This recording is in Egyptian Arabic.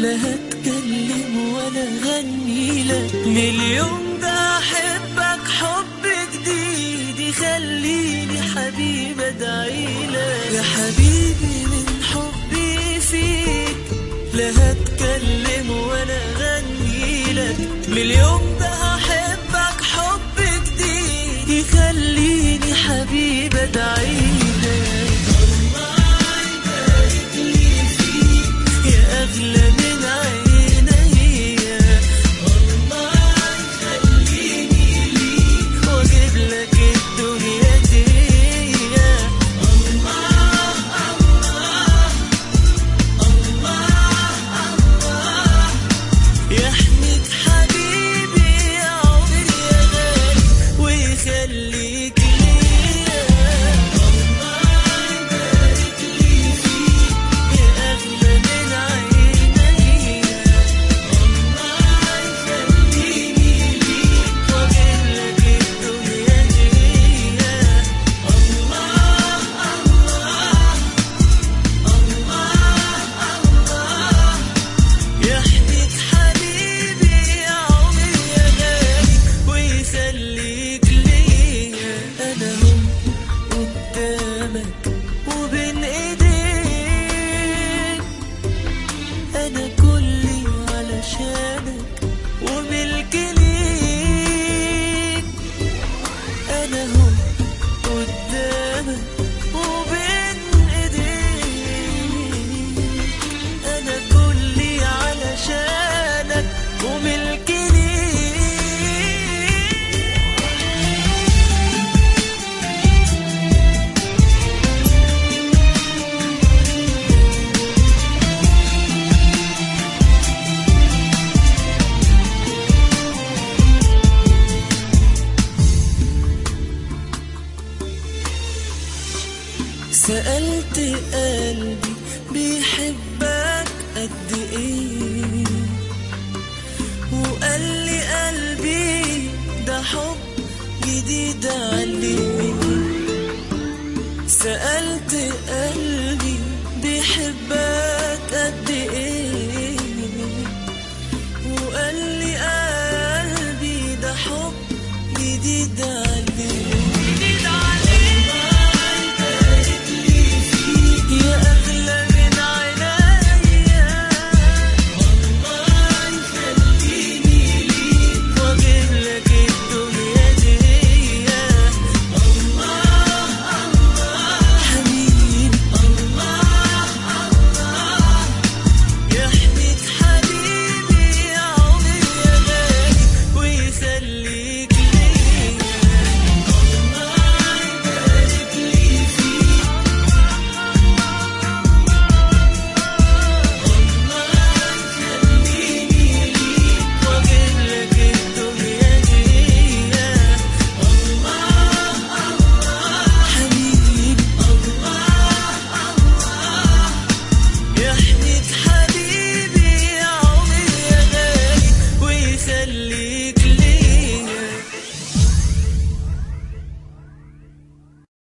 لا هتكلم ولا غني لك من اليوم ده احبك حب جديد يخليني حبيب ادعي لك يا حبيبي من حبي فيك لا هتكلم ولا غني لك من اليوم ده احبك حب جديد يخليني حبيب ادعي لك الله يبارك لي فيك يا اغلى من عيني الله يخليني ليك واجيب لك الدنيا دي الله الله الله يحميك حبيبي يا عمري يا غالي ويخليك ليا الله يبارك لي فيك يا أغلى من عيني الله يخليني ليك وأجيب لك الدنيا دي الله يحميك حبيبي يا عمري يا غالي ويخليك ليا انا هم قدامك وبين ايديك انا كلي علشانك وملك ليك انا هم قدامك وبين ايديك انا كلي علشانك وملك ليك سألت قلبي بيحبك قد ايه وقال لي قلبي ده حب جديد عليه سألت قلبي بيحبك